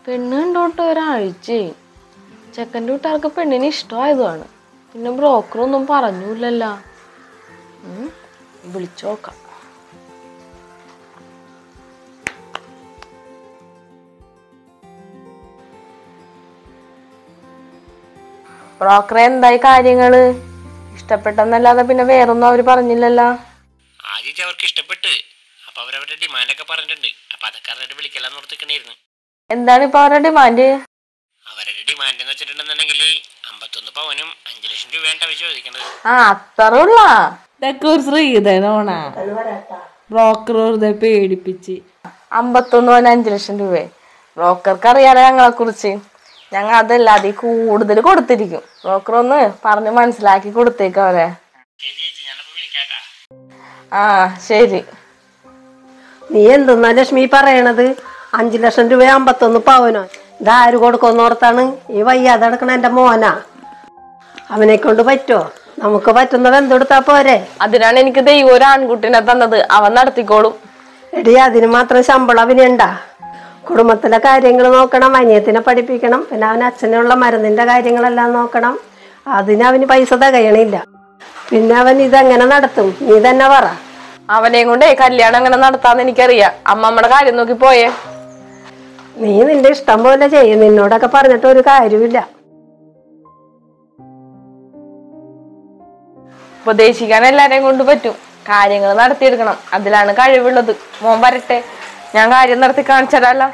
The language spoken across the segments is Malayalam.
പെണ്ണ് കണ്ടോട്ട് ഒരാഴ്ചയായി ചെക്കൻ്റെ വീട്ടുകാർക്ക് പെണ്ണിന് ഇഷ്ടമായതുമാണ് പിന്നെ ബ്രോക്കറൊന്നും പറഞ്ഞില്ലല്ലോ ഉം, വിളിച്ചു നോക്കാം ബ്രോക്കറെ എന്തായി കാര്യങ്ങള് ഇഷ്ടപ്പെട്ടെന്നല്ലാതെ പിന്നെ വേറൊന്നും അവര് പറഞ്ഞില്ലല്ലോ ആദ്യത്തെ അവർക്ക് ഇഷ്ടപ്പെട്ട് അപ്പൊ അവരവരുടെ ഡിമാൻഡൊക്കെ പറഞ്ഞിട്ടുണ്ട് അപ്പൊ അതൊക്കെ അറിഞ്ഞിട്ട് വിളിക്കലാന്ന് ഓർത്തിക്കണായിരുന്നു എന്താണ് ഇപ്പൊ അവരുടെ ഡിമാൻഡ് അവരുടെ ഡിമാൻഡ് എന്ന് വെച്ചിട്ടുണ്ടെന്നുണ്ടെങ്കിൽ അമ്പത്തൊന്ന് പവനും അഞ്ചു ലക്ഷം രൂപയാണ് അവർ ചോദിക്കുന്നത് ആ അത്ര ഉള്ള ഇതൊക്കെ ഒരു ശ്രീധനോണാ ബ്രോക്കർ വെറുതെ പേടിപ്പിച്ച് അമ്പത്തൊന്ന് പവന് അഞ്ചു ലക്ഷം രൂപ ബ്രോക്കർക്ക് അറിയാലോ ഞങ്ങളെ കുറിച്ച് ഞങ്ങൾ അതല്ല അതിൽ കൂടുതൽ കൊടുത്തിരിക്കും ബ്രോക്കർ ഒന്ന് പറഞ്ഞ് മനസ്സിലാക്കി കൊടുത്തേക്ക് അവരെ ഞാനപ്പോ വിളിക്കാട്ടാ ആ ശരി നീ എന്തെന്നാ ലക്ഷ്മി പറയണത് അഞ്ചു ലക്ഷം രൂപ അമ്പത്തൊന്ന് പവനോ ഇതാര് കൊടുക്കുന്നോർത്താണ് ഈ വയ്യാതെ കിടക്കണ എന്റെ മോനാ അവനെ കൊണ്ട് പറ്റോ നമുക്ക് പറ്റുന്നത് എന്തെടുത്താ പോരെ അതിനാണ് എനിക്ക് ദൈവം ഒരു ആൺകുട്ടിനെ തന്നത് അവൻ നടത്തിക്കോളും എടി അതിന് മാത്രം ശമ്പളം അവനുണ്ടാ കുടുംബത്തിലെ കാര്യങ്ങൾ നോക്കണം അനിയത്തിനെ പഠിപ്പിക്കണം പിന്നെ അവന് അച്ഛനുള്ള മരുന്നിന്റെ കാര്യങ്ങളെല്ലാം നോക്കണം അതിന് അവന് പൈസ തികയണില്ല പിന്നെ അവൻ ഇതെങ്ങനെ നടത്തും നീ തന്നെ പറ അവനെയും കൊണ്ടേ കല്യാണം അങ്ങനെ നടത്താന്ന് എനിക്കറിയാം അമ്മമ്മയുടെ കാര്യം നോക്കി പോയേ നീ നിന്റെ ഇഷ്ടം പോലെ ചെയ്യും നിന്നോടൊക്കെ പറഞ്ഞിട്ട് ഒരു കാര്യമില്ല ഉപദേശിക്കാൻ എല്ലാരെയും കൊണ്ട് പറ്റും കാര്യങ്ങൾ നടത്തിയെടുക്കണം അതിലാണ് കഴിവുള്ളത് മോൻ വരട്ടെ ഞാൻ കാര്യം നടത്തി കാണിച്ചതല്ലോ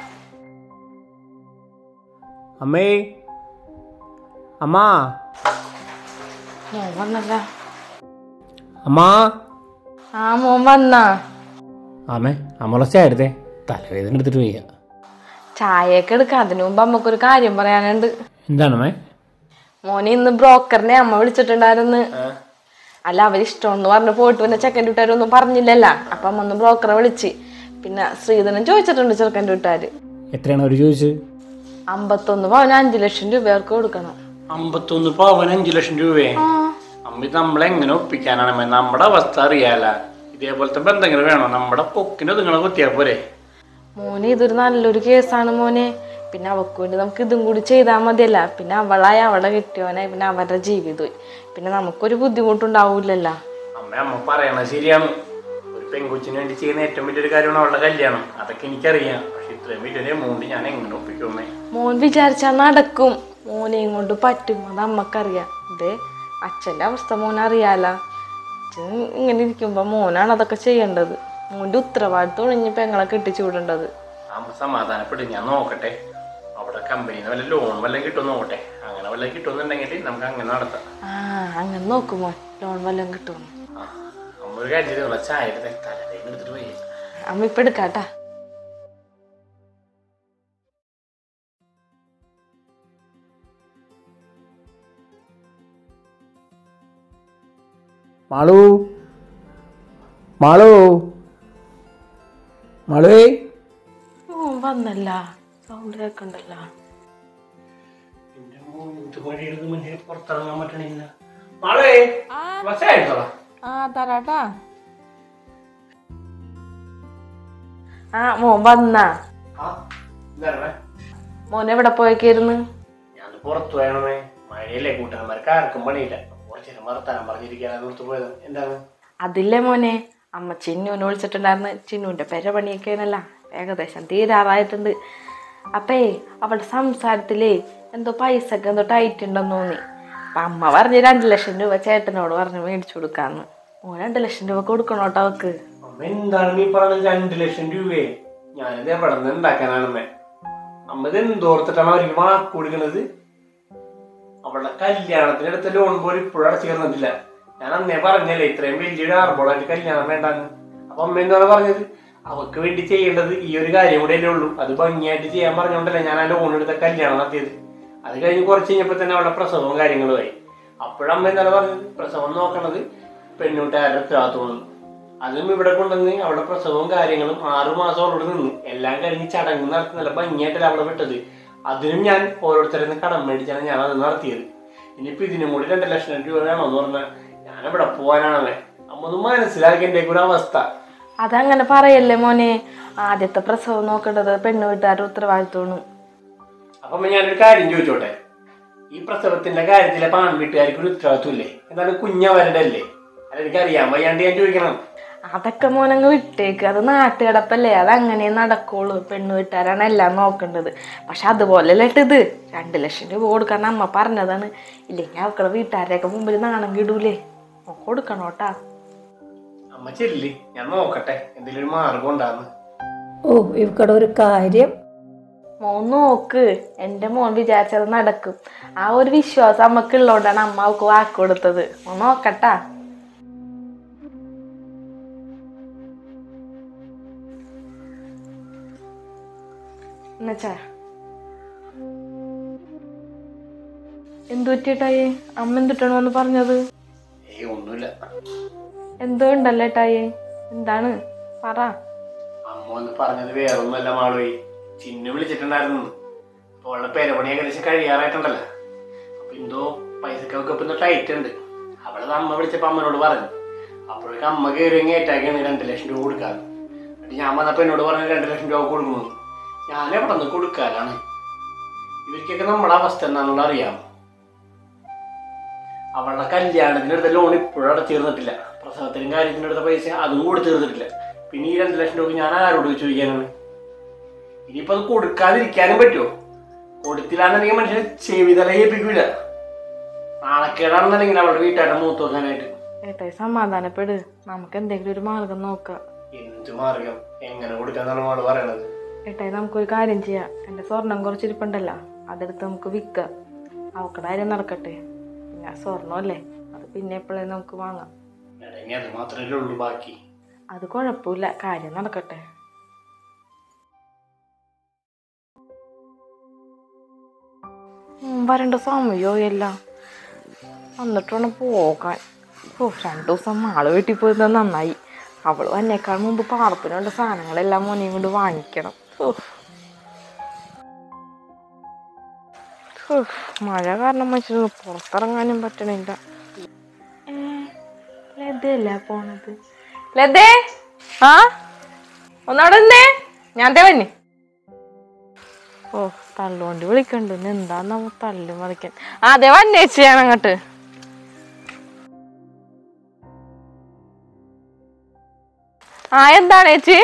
അമ്മേ അമ്മാ മോൻ വന്നല്ല അമ്മാ ആ മോൻ വന്നാ അമ്മേ അമ്മളെ ചേട്ടത്തെ തലവേദന എടുത്തിട്ട് വയ്യ ചായയൊക്കെ എടുക്കാം അതിനു മുമ്പ് അമ്മക്കൊരു കാര്യം പറയാനുണ്ട് എന്താണമ്മേ മോനെ ഇന്ന് ബ്രോക്കറിനെ അമ്മ വിളിച്ചിട്ടുണ്ടായിരുന്നു അല്ല അവരിഷ്ടമെന്ന് പറഞ്ഞു പോയിട്ട് പിന്നെ ചെക്കൻ്റെ വീട്ടുകാരൊന്നും പറഞ്ഞില്ലല്ല അപ്പൊ അമ്മ ഒന്ന് ബ്രോക്കറെ വിളിച്ച് പിന്നെ ശ്രീധരൻ ചോദിച്ചിട്ടുണ്ട് ചെറുക്കൻ്റെ വീട്ടുകാര് എത്രയാണ് അവർ ചോദിച്ചത് അമ്പത്തൊന്ന് പവന് അഞ്ചു ലക്ഷം രൂപ അവർക്ക് കൊടുക്കണം അമ്പത്തൊന്ന് പവൻ അഞ്ചു ലക്ഷം രൂപയെ അമ്മ ഇത് നമ്മളെങ്ങനെ ഒപ്പിക്കാനാണ് അമ്മേ? നമ്മുടെ അവസ്ഥ അറിയാല ഇതേപോലത്തെ ബന്ധങ്ങൾ വേണോ നമ്മുടെ പൊക്കിന് നിങ്ങളെ കുത്തിയാ പോരെ മോനെ ഇതൊരു നല്ലൊരു കേസാണ് മോനെ പിന്നെ അവക്ക് വേണ്ടി നമുക്ക് ഇതും കൂടി ചെയ്താൽ മതിയല്ല പിന്നെ അവളായി അവളെ കിട്ടിയവനായി പിന്നെ അവരുടെ ജീവിതമായി പിന്നെ നമുക്കൊരു ബുദ്ധിമുട്ടുണ്ടാവൂലല്ലോ അമ്മ അമ്മ പറയണത് ശരിയാണ് ഒരു പെൺകൊച്ചിന് വേണ്ടി ചെയ്യുന്ന ഏറ്റവും വലിയൊരു കാര്യമാണ് അവളുടെ കല്യാണം അതൊക്കെ എനിക്കറിയാം പക്ഷെ ഇത്രയും വലിയൊരു എമൗണ്ട് ഞാൻ എങ്ങനെ ഒപ്പിക്കും അമ്മേ മോൻ വിചാരിച്ചാൽ നടക്കും മോനെയും കൊണ്ട് പറ്റും അത് അമ്മക്കറിയാം ഇതേ അച്ഛൻ്റെ അവസ്ഥ മോൻ അറിയാല അച്ഛൻ ഇങ്ങനെ ഇരിക്കുമ്പോൾ മോനാണ് അതൊക്കെ ചെയ്യേണ്ടത് മോൻ്റെ ഉത്തരവാദിത്വം ഒഴിഞ്ഞ് പെങ്ങളെ കെട്ടിച്ചു വിടേണ്ടത് അമ്മ സമാധാനപ്പെട്ട് ഞാൻ നോക്കട്ടെ അവിടെ കമ്പനിയിൽ നിന്ന് വല്ല ലോൺ വല്ലതും കിട്ടുമെന്ന് നോക്കട്ടെ അങ്ങനെ വല്ലതും കിട്ടുമെന്നുണ്ടെങ്കിൽ നമുക്ക് അങ്ങനെ നടത്താം ആ അങ്ങനെ നോക്കുമോ ലോൺ വല്ലതും കിട്ടുമെന്ന് ആ അമ്മ ഒരു കാര്യം ചെയ്തോളാം ചായ എടുത്ത് തലവേദന എടുത്തിട്ട് പോയി അമ്മ ഇപ്പം എടുക്കാട്ടാ മാളു മാളു മാളുവേ മോൻ വന്നല്ല സൗണ്ട് കേൾക്കണ്ടല്ലോ പുറത്തിറങ്ങാൻ പറ്റണില്ല മാളുവേ ചായ എടുത്തോളാം ആ തരാട്ടാ ആ മോൻ വന്നാ ആ എന്താ മോൻ എവിടെ പോയേക്കായിരുന്നു ഞാൻ പുറത്തു വേണമേ മഴയല്ലേ കൂട്ടുകാരന്മാർക്ക് ആർക്കും പണിയില്ല കുറച്ചു നേരം വർത്താനം പറഞ്ഞിരിക്കാൻ നിർത്ത് പോയത് എന്താണ് അതില്ലേ മോനെ അമ്മ ചിന്നുവിനെ വിളിച്ചിട്ടുണ്ടായിരുന്നു ചിന്നുവിന്റെ പെര പണിയൊക്കെയാണല്ല ഏകദേശം തീരാറായിട്ടുണ്ട് അപ്പേ അവളുടെ സംസാരത്തിലേ എന്തോ പൈസ ഒക്കെ എന്തോ ടൈറ്റ് ഉണ്ടെന്ന് തോന്നി അപ്പൊ അമ്മ പറഞ്ഞ് രണ്ട് ലക്ഷം രൂപ ചേട്ടനോട് പറഞ്ഞ് മേടിച്ചു കൊടുക്കാന്ന് മോൻ രണ്ട് ലക്ഷം രൂപ കൊടുക്കണോട്ടോ അവക്ക് അമ്മ എന്താണ് നീ പറഞ്ഞത് രണ്ട് ലക്ഷം രൂപയെ ഞാനിത് എവിടെ നിന്ന് ഉണ്ടാക്കാനാണമ്മേ അമ്മ ഇത് എന്തോർത്തിട്ടാണ് അവർക്ക് വാക്ക് കൊടുക്കണത് അവളുടെ കല്യാണത്തിന് എടുത്ത ലോൺ പോലും ഇപ്പോഴും അടച്ചു കയറുന്നില്ല ഞാൻ അന്നേ പറഞ്ഞല്ലേ ഇത്രയും വലിയൊരു ആർബോളായിട്ട് കല്യാണം വേണ്ടാന്ന് അപ്പൊ അമ്മ എന്താണ് പറഞ്ഞത് അവക്ക് വേണ്ടി ചെയ്യേണ്ടത് ഈ ഒരു കാര്യം കൂടെ അല്ലേ ഉള്ളൂ അത് ഭംഗിയായിട്ട് ചെയ്യാൻ പറഞ്ഞോണ്ടല്ലേ ഞാൻ ആ ലോൺ എടുത്ത കല്യാണം നടത്തിയത് അത് കഴിഞ്ഞ് കുറച്ച് കഴിഞ്ഞപ്പോ തന്നെ അവളുടെ പ്രസവവും കാര്യങ്ങളുമായി അപ്പോഴമ്മ എന്താണ് പറഞ്ഞത് പ്രസവം നോക്കണത് പെണ്ണൂട്ടുകാരുടെ ഉത്തരവാദിത്തമാണ് അതും ഇവിടെ കൊണ്ടുവന്ന് അവിടെ പ്രസവവും കാര്യങ്ങളും ആറു മാസം അവിടെ നിന്ന് എല്ലാം കഴിഞ്ഞ് ചടങ്ങ് നടത്തി നല്ല ഭംഗിയായിട്ടല്ല അവിടെ വിട്ടത് അതിനും ഞാൻ ഓരോരുത്തരിൽ നിന്ന് കടം മേടിച്ചാണ് ഞാൻ അത് നടത്തിയത് ഇനിയിപ്പോ ഇതിനും കൂടി രണ്ട് ലക്ഷം രൂപ വേണമെന്ന് പറഞ്ഞാൽ ഞാൻ ഇവിടെ പോകാനാണല്ലേ അമ്മ ഒന്ന് മനസ്സിലാക്കി എൻ്റെ ഒരു അവസ്ഥ അതങ്ങനെ പറയല്ലേ മോനെ ആദ്യത്തെ പ്രസവം നോക്കേണ്ടത് പെണ്ണു വീട്ടുകാരുടെ ഉത്തരവാദിത്വമാണ് അപ്പൊ അമ്മ ഞാനൊരു കാര്യം ചോദിച്ചോട്ടെ ഈ പ്രസവത്തിന്റെ കാര്യത്തിലെ പാൻ വീട്ടുകാർക്ക് ഒരു ഉത്തരവാദിത്വമില്ലേ എന്താണ് കുഞ്ഞവരുടെ അല്ലേ അല്ല എനിക്കറിയാൻ വയ്യാണ്ട് ഞാൻ ചോദിക്കണം അതൊക്കെ മോനങ്ങ് വിട്ടേക്ക് അത് നാട്ടുകിടപ്പല്ലേ അത് അങ്ങനെ നടക്കുള്ളൂ പെണ്ണ് വീട്ടുകാരാണ് എല്ലാം നോക്കേണ്ടത് പക്ഷെ അതുപോലെ ഇത് രണ്ട് ലക്ഷം രൂപ കൊടുക്കാൻ അമ്മ പറഞ്ഞതാണ് ഇല്ലെങ്കിൽ അവക്കളെ വീട്ടുകാരുടെയൊക്കെ മുമ്പിൽ നാണം കിടൂലേ ഓ, കൊടുക്കണോട്ടാ അമ്മ ചെല്ലി ഞാൻ നോക്കട്ടെ എന്തെങ്കിലും ഒരു മാർഗം ഉണ്ടാന്ന് ഓ ഇവക്കടെ ഒരു കാര്യം മോൻ നോക്ക് എൻ്റെ മോൻ വിചാരിച്ചത് നടക്കും ആ ഒരു വിശ്വാസം അമ്മക്കുള്ളതുകൊണ്ടാണ് അമ്മ അവക്ക് വാക്ക് കൊടുത്തത് മോൻ നോക്കട്ടാ എന്നുവെച്ചാ എന്തു പറ്റിയിട്ടായി അമ്മ എന്തിട്ടാണോ എന്ന് പറഞ്ഞത് ഏയ് ഒന്നുമില്ല എന്തോ ഉണ്ടല്ലോ ഏട്ടായി എന്താണ് പറ അമ്മ ഒന്ന് പറഞ്ഞത് വേറൊന്നുമല്ല മാളുപോയി ചിന്നു വിളിച്ചിട്ടുണ്ടായിരുന്നു അപ്പൊ അവളുടെ പേരപണി ഏകദേശം കഴിയാറായിട്ടുണ്ടല്ലോ അപ്പൊ എന്തോ പൈസക്കൊക്കെ ഇപ്പൊ ടൈറ്റ് ഉണ്ട് അവളത് അമ്മ വിളിച്ചപ്പോ അമ്മനോട് പറഞ്ഞു അപ്പോഴേക്കും അമ്മ കയറി ഏറ്റാക്കിയാണ് രണ്ട് ലക്ഷം രൂപ കൊടുക്കാറ് എന്നിട്ട് ഞാൻ വന്നപ്പോ എന്നോട് പറഞ്ഞു രണ്ട് ലക്ഷം രൂപ കൊടുക്കുന്നു ഞാൻ എവിടെ നിന്ന് കൊടുക്കാനാണ് ഇവർക്കൊക്കെ നമ്മുടെ അവസ്ഥ എന്താണെന്നുള്ള അറിയാമോ അവളുടെ കല്യാണത്തിനെടുത്ത ലോൺ ഇപ്പോഴും അടച്ചീർന്നിട്ടില്ല പ്രസവത്തിനും കാര്യത്തിനെടുത്ത പൈസ അതും കൂടി തീർന്നിട്ടില്ല പിന്നെ ഈ രണ്ട് ലക്ഷം രൂപ ഞാൻ ആരോട് ചോദിക്കാനാണ് ഇനിയിപ്പോ അത് കൊടുക്കാതിരിക്കാനും പറ്റുമോ കൊടുത്തില്ലാന്നുണ്ടെങ്കിൽ മനുഷ്യനെ ചെവി തല ഏൽപ്പിക്കൂല നാണക്കേടാണെന്നുണ്ടെങ്കിൽ അവളുടെ വീട്ടുകാരുടെ മൂത്ത് വെക്കാനായിട്ട് ഏട്ടായി സമാധാനപ്പെട് നമുക്ക് എന്തെങ്കിലും ഒരു മാർഗം നോക്കാം എന്ത് മാർഗം എങ്ങനെ കൊടുക്കാന്നാണ് അവള് പറയണത് ഏട്ടായി നമുക്കൊരു കാര്യം ചെയ്യാം എൻ്റെ സ്വർണം കുറച്ചിരിപ്പുണ്ടല്ലോ അതെടുത്ത് നമുക്ക് വിൽക്കാം അവക്കടെ കാര്യം നടക്കട്ടെ പിന്നെ സ്വർണ്ണമല്ലേ അത് പിന്നെ എപ്പോഴേ നമുക്ക് വാങ്ങാം എടാ, ഇനി അത് മാത്രമല്ലേ ഉള്ളൂ ബാക്കി അത് കുഴപ്പമില്ല കാര്യം നടക്കട്ടെ ഉം, വരണ്ട സമയമോ എല്ലാം എന്നിട്ട് വേണം പോകാൻ ഓ രണ്ടു ദിവസം ആള് വീട്ടിൽ പോയത് നന്നായി അവള് വന്നേക്കാൾ മുമ്പ് പാർപ്പിനുള്ള സാധനങ്ങളെല്ലാം മോനെയും കൊണ്ട് വാങ്ങിക്കണം ഓ ഹോ, മഴ കാരണം മനുഷ്യന് പുറത്തിറങ്ങാനും പറ്റണില്ല ഏ, ലതയല്ല പോണത് ലതേ ആ ഒന്നവിടെ നിന്നേ ഞാൻ ദേ വന്നെ ഓ തള്ളുകൊണ്ട് വിളിക്കണ്ട് ഇന്ന് എന്താന്ന് തള്ളു മറിക്കാൻ ആ അതെ വന്നേച്ചി ഞാൻ അങ്ങോട്ട് ആ എന്താണ് ചേച്ചി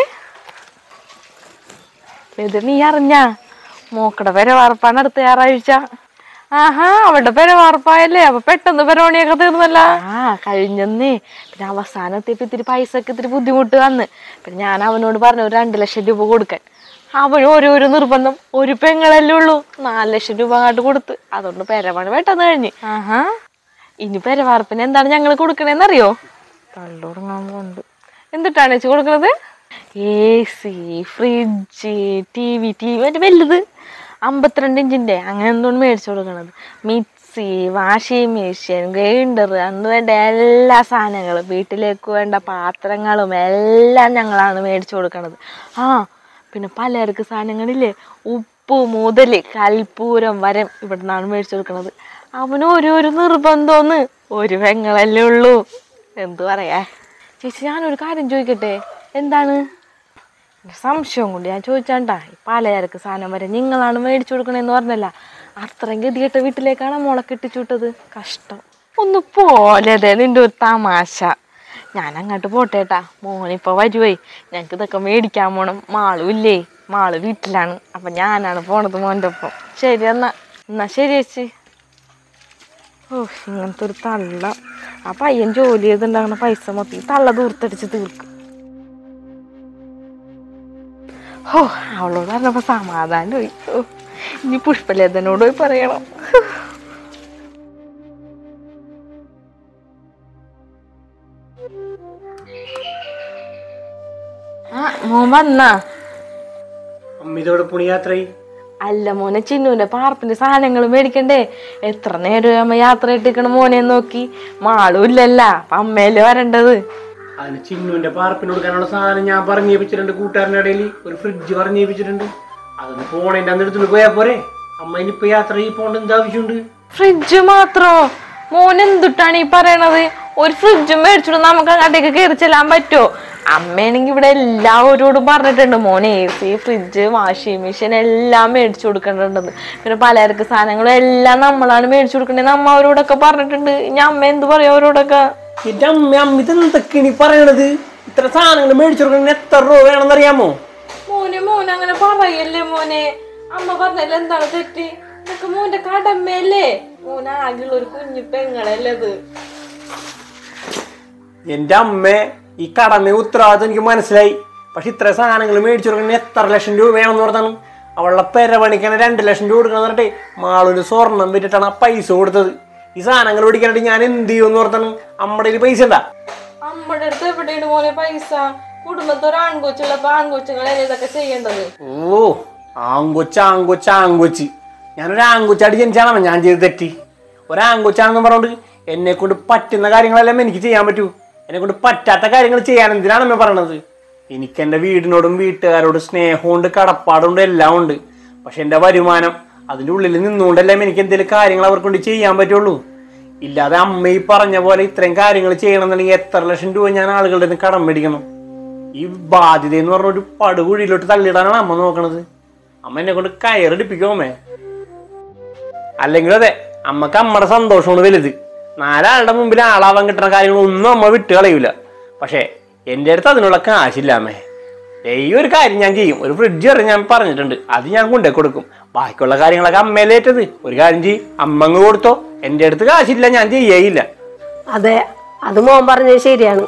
ഇത് നീ അറിഞ്ഞ മോക്കടെ പെര വാർപ്പാണ് അടുത്ത ഞായറാഴ്ച ആഹാ അവളുടെ പെര വാർപ്പായല്ലേ അപ്പൊ പെട്ടെന്ന് പെരവണിയൊക്കെ തീർന്നല്ല ആ കഴിഞ്ഞന്നേ പിന്നെ അവസാനത്തിയപ്പോ ഇത്തിരി പൈസ ഒക്കെ ഇത്തിരി ബുദ്ധിമുട്ട് വന്ന് പിന്നെ ഞാൻ അവനോട് പറഞ്ഞു ഒരു രണ്ട് ലക്ഷം രൂപ കൊടുക്കാൻ അവന് ഓരോരോ നിർബന്ധം ഒരു പെങ്ങളല്ലേ ഉള്ളൂ നാല് ലക്ഷം രൂപ അങ്ങോട്ട് കൊടുത്ത് അതുകൊണ്ട് പെരപണി പെട്ടെന്ന് കഴിഞ്ഞ് ആഹാ ഇനി പെരവാർപ്പിന് എന്താണ് ഞങ്ങൾ കൊടുക്കണേന്നറിയോ തള്ളുടങ്ങാൻ പോണ്ട് എന്തിട്ടാണ് ചേച്ചി കൊടുക്കുന്നത് A C fridge T V T V മറ്റേ വലുത് അമ്പത്തിരണ്ട് ഇഞ്ചിൻ്റെ അങ്ങനെ എന്തോന്ന് മേടിച്ചു കൊടുക്കണത് മിക്സി വാഷിംഗ് മെഷീൻ ഗ്രൈൻഡർ അന്ന് വേണ്ട എല്ലാ സാധനങ്ങളും വീട്ടിലേക്ക് വേണ്ട പാത്രങ്ങളും എല്ലാം ഞങ്ങളാണ് മേടിച്ചു കൊടുക്കണത് ആ പിന്നെ പലചരക്ക് സാധനങ്ങളില്ലേ ഉപ്പ് മുതൽ കൽപ്പൂരം വരെ ഇവിടെ നിന്നാണ് മേടിച്ചു കൊടുക്കണത് അവന് ഓരോരോ നിർബന്ധമൊന്ന് ഒരു പെങ്ങളല്ലേ ഉള്ളൂ എന്തു പറയാ ചേച്ചി ഞാനൊരു കാര്യം ചോദിക്കട്ടെ എന്താണ് ഒരു സംശയം കൊണ്ട് ഞാൻ ചോദിച്ചാണ്ടാ ഈ പലചരക്ക് സാധനം വരെ നിങ്ങളാണ് മേടിച്ചു കൊടുക്കണേന്ന് പറഞ്ഞല്ല അത്രയും ഗതികെട്ട വീട്ടിലേക്കാണ് മോളെ കെട്ടിച്ചു വിട്ടത് കഷ്ടം ഒന്ന് പോലെതേ നിന്റെ ഒരു തമാശ ഞാൻ അങ്ങോട്ട് പോട്ടേട്ടാ മോനിപ്പോ വരുവേ ഞങ്ങൾക്ക് ഇതൊക്കെ മേടിക്കാൻ പോണം മാളും ഇല്ലേ മാള് വീട്ടിലാണ് അപ്പൊ ഞാനാണ് പോണത് മോൻ്റെ ഒപ്പം ശരി എന്നാ എന്നാ ശരി ചേച്ചി ഓ ഇങ്ങനത്തെ ഒരു തള്ള ആ പയ്യൻ ജോലി ചെയ്തുണ്ടാകുന്ന പൈസ മൊത്തം ഈ തള്ള ദൂർത്തടിച്ച് തീർക്കും ഓ അവളോട് പറഞ്ഞപ്പോ സമാധാനമായി ഓ ഇനി പുഷ്പലേതനോട് പോയി പറയണം ആ മോൻ വന്നാ അമ്മ ഇതോടെ പുണി യാത്രയായി അല്ല മോനെ ചിന്നുവിന്റെ പാർപ്പിന്റെ സാധനങ്ങൾ മേടിക്കണ്ടേ എത്ര നേരം അമ്മ യാത്ര ഇട്ടിക്കണ മോനെ നോക്കി മാളും ഇല്ലല്ല അപ്പൊ അമ്മയല്ലേ വരണ്ടത് അതിന് ചിന്നുവിന്റെ പാർപ്പിന് കൊടുക്കാനുള്ള സാധനം ഞാൻ പറഞ്ഞു ഏൽപ്പിച്ചിട്ടുണ്ട് കൂട്ടുകാരൻ്റെ ഇടയിൽ ഒരു ഫ്രിഡ്ജ് പറഞ്ഞു ഏൽപ്പിച്ചിട്ടുണ്ട് അതൊന്ന് പോണേന്റെ അന്ന് എടുത്തിട്ട് പോയാ പോരെ അമ്മ ഇനിയിപ്പോ യാത്ര ചെയ്ത് പോകേണ്ട എന്ത് ആവശ്യമുണ്ട് ഫ്രിഡ്ജ് മാത്രോ മോൻ എന്തുട്ടാണ് ഈ പറയണത് ഒരു ഫ്രിഡ്ജും മേടിച്ചിട്ട് നമുക്ക് അങ്ങോട്ടേക്ക് കയറി ചെല്ലാൻ പറ്റുമോ അമ്മയാണെങ്കിൽ ഇവിടെ എല്ലാവരോടും പറഞ്ഞിട്ടുണ്ട് മോനെ A C fridge washing machine എല്ലാം മേടിച്ചു കൊടുക്കേണ്ടതെന്ന് പിന്നെ പലചരക്ക് സാധനങ്ങളും എല്ലാം നമ്മളാണ് മേടിച്ചു കൊടുക്കേണ്ടത് നമ്മ അവരോടൊക്കെ പറഞ്ഞിട്ടുണ്ട് ഞാൻ അമ്മ എന്ത് പറയാ അവരോടൊക്കെ എന്റെ അമ്മ അമ്മ ഇത് എന്തൊക്കെയാണ് ഈ പറയണത് ഇത്ര സാധനങ്ങൾ മേടിച്ചു കൊടുക്കണ എത്ര രൂപ വേണമെന്ന് അറിയാമോ മോനെ മോനെ അങ്ങനെ പറയല്ലേ മോനെ അമ്മ പറഞ്ഞല്ലേ എന്താണ് തെറ്റ് ഇതൊക്കെ മോന്റെ കടമയല്ലേ മോനെ ആകെയുള്ള ഒരു കുഞ്ഞു പെങ്ങളല്ലേ അത് എന്റെ അമ്മ ഈ കടമ ഉത്തരവാദിത്വം എനിക്ക് മനസ്സിലായി പക്ഷെ ഇത്ര സാധനങ്ങൾ മേടിച്ചു കൊടുക്കണ എത്ര ലക്ഷം രൂപ വേണമെന്ന് പറഞ്ഞാണ് അവളുടെ പെര പണിക്കാണ് രണ്ട് ലക്ഷം രൂപ കൊടുക്കണം പറഞ്ഞിട്ട് മാളൊരു സ്വർണം വിറ്റിട്ടാണ് ആ പൈസ കൊടുത്തത് ഈ സാധനങ്ങൾ മേടിക്കാനായിട്ട് ഞാൻ എന്ത് ചെയ്യുമെന്ന് ഓർത്താണ് അമ്മയുടെ കയ്യിൽ പൈസ ഉണ്ടാ അമ്മയുടെ അടുത്ത് എവിടെയാണ് മോനെ പൈസ കുടുംബത്തിൽ ഒരു ആൺകൊച്ചുള്ളപ്പോ ആൺകൊച്ചുങ്ങളല്ലേ ഇതൊക്കെ ചെയ്യേണ്ടത് ഓ ആങ്കൊച്ച് ആങ്കൊച്ച് ആങ്കൊച്ച് ഞാനൊരു ആങ്കൊച്ചായിട്ട് ജനിച്ചാണോ ഞാൻ ചെയ്ത് തെറ്റി ഒരാങ്കൊച്ചാണെന്ന് പറഞ്ഞോണ്ട് എന്നെ കൊണ്ട് പറ്റുന്ന കാര്യങ്ങളെല്ലാം എനിക്ക് ചെയ്യാൻ പറ്റൂ എന്നെ കൊണ്ട് പറ്റാത്ത കാര്യങ്ങൾ ചെയ്യാൻ എന്തിനാണ് അമ്മ പറയണത് എനിക്ക് എൻ്റെ വീടിനോടും വീട്ടുകാരോടും സ്നേഹമുണ്ട് കടപ്പാടുണ്ട് എല്ലാം ഉണ്ട് പക്ഷെ എൻ്റെ വരുമാനം അതിൻ്റെ ഉള്ളിൽ നിന്നുകൊണ്ടെല്ലാം എനിക്ക് എന്തെങ്കിലും കാര്യങ്ങൾ അവർക്ക് കൊണ്ട് ചെയ്യാൻ പറ്റുള്ളൂ ഇല്ലാതെ അമ്മ ഈ പറഞ്ഞ പോലെ ഇത്രയും കാര്യങ്ങൾ ചെയ്യണമെന്നുണ്ടെങ്കിൽ എത്ര ലക്ഷം രൂപ ഞാൻ ആളുകളുടെ കയ്യിൽ നിന്ന് കടം മേടിക്കണം ഈ ബാധ്യത എന്ന് പറഞ്ഞ ഒരു പടുകുഴിയിലോട്ട് തള്ളിയിടാനാണ് അമ്മ നോക്കണത് അമ്മ എന്നെ കൊണ്ട് കയറെടുപ്പിക്കും അമ്മേ അല്ലെങ്കിൽ അതെ അമ്മക്ക് അമ്മയുടെ സന്തോഷമാണ് വലുത് നാലാളുടെ മുമ്പിൽ ആളാവാൻ കിട്ടുന്ന കാര്യങ്ങളൊന്നും അമ്മ വിട്ട് കളയൂല പക്ഷേ എൻ്റെ അടുത്ത് അതിനുള്ള കാശില്ല അമ്മേ ദേ ഈ ഒരു കാര്യം ഞാൻ ചെയ്യും ഒരു ഫ്രിഡ്ജ് വരെ ഞാൻ പറഞ്ഞിട്ടുണ്ട് അത് ഞാൻ കൊണ്ടേ കൊടുക്കും ബാക്കിയുള്ള കാര്യങ്ങളൊക്കെ അമ്മയിലേറ്റത് ഒരു കാര്യം ചെയ്യും അമ്മ അങ്ങ് കൊടുത്തോ എൻ്റെ അടുത്ത് കാശില്ല ഞാൻ ചെയ്യേയില്ല അതെ അത് മോൻ പറഞ്ഞത് ശരിയാണ്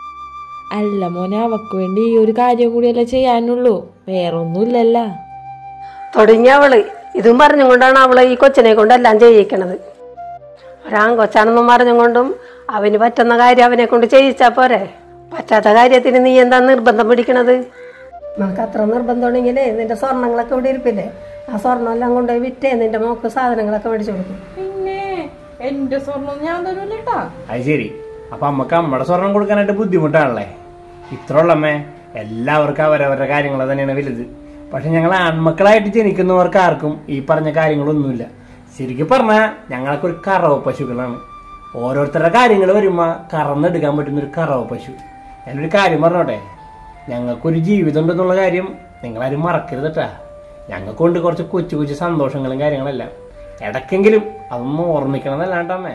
അല്ല മോനെ അവക്ക് വേണ്ടി ഈ ഒരു കാര്യം കൂടിയല്ലേ ചെയ്യാനുള്ളൂ വേറൊന്നുമില്ലല്ല തുടങ്ങിയ അവള് ഇതും പറഞ്ഞുകൊണ്ടാണ് അവള് ഈ കൊച്ചിനെ കൊണ്ട് എല്ലാം ചെയ്യിക്കണത് ഒരാങ്കൊച്ചാണെന്നും പറഞ്ഞുകൊണ്ടും അവന് പറ്റുന്ന കാര്യം അവനെ കൊണ്ട് ചെയ്യിച്ചാ പോരെ പറ്റാത്ത കാര്യത്തിന് നീ എന്താ നിർബന്ധം പിടിക്കണത് നിനക്ക് അത്ര നിർബന്ധമാണെങ്കിലേ നിന്റെ സ്വർണങ്ങളൊക്കെ ഇവിടെ ഇരിപ്പില്ലേ ആ സ്വർണ്ണം എല്ലാം കൊണ്ടുപോയി വിറ്റേ നിന്റെ മോക്ക് സാധനങ്ങളൊക്കെ മേടിച്ചു കൊടുക്കും പിന്നെ എന്റെ സ്വർണം ഞാൻ തരൂലേട്ടാ അത് ശരി അപ്പൊ അമ്മക്ക് അമ്മയുടെ സ്വർണം കൊടുക്കാനായിട്ട് ബുദ്ധിമുട്ടാണല്ലേ ഇത്രയുള്ളമ്മേ എല്ലാവർക്കും അവരവരുടെ കാര്യങ്ങൾ തന്നെയാണ് വലുത് പക്ഷെ ഞങ്ങൾ ആൺമക്കളായിട്ട് ജനിക്കുന്നവർക്ക് ആർക്കും ഈ പറഞ്ഞ കാര്യങ്ങളൊന്നുമില്ല ശരിക്കും പറഞ്ഞാൽ ഞങ്ങൾക്ക് ഒരു കറവ പശുക്കളാണ് ഓരോരുത്തരുടെ കാര്യങ്ങൾ വരുമ്പോൾ കറന്നെടുക്കാൻ പറ്റുന്ന ഒരു കറവ പശു ഞാനൊരു കാര്യം പറഞ്ഞോട്ടെ ഞങ്ങൾക്കൊരു ജീവിതം ഉണ്ടെന്നുള്ള കാര്യം നിങ്ങളാരും മറക്കരുത് കേട്ടാ ഞങ്ങൾക്കുണ്ട് കുറച്ച് കൊച്ചു കൊച്ചു സന്തോഷങ്ങളും കാര്യങ്ങളെല്ലാം ഇടയ്ക്കെങ്കിലും അതൊന്നും ഓർമ്മിക്കണമെന്നല്ലാണ്ടമ്മേ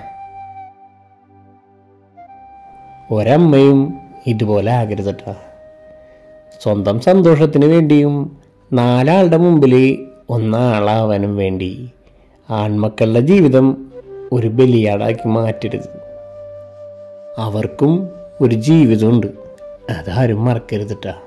ഒരമ്മയും ഇതുപോലെ ആകരുതട്ടാ സ്വന്തം സന്തോഷത്തിന് വേണ്ടിയും നാലാളുടെ മുമ്പിൽ ഒന്നാളാവാനും വേണ്ടി ആൺമക്കളുടെ ജീവിതം ഒരു ബലിയാടാക്കി മാറ്റരുത് അവർക്കും ഒരു ജീവിതമുണ്ട് അതാരും മറക്കരുതട്ടാ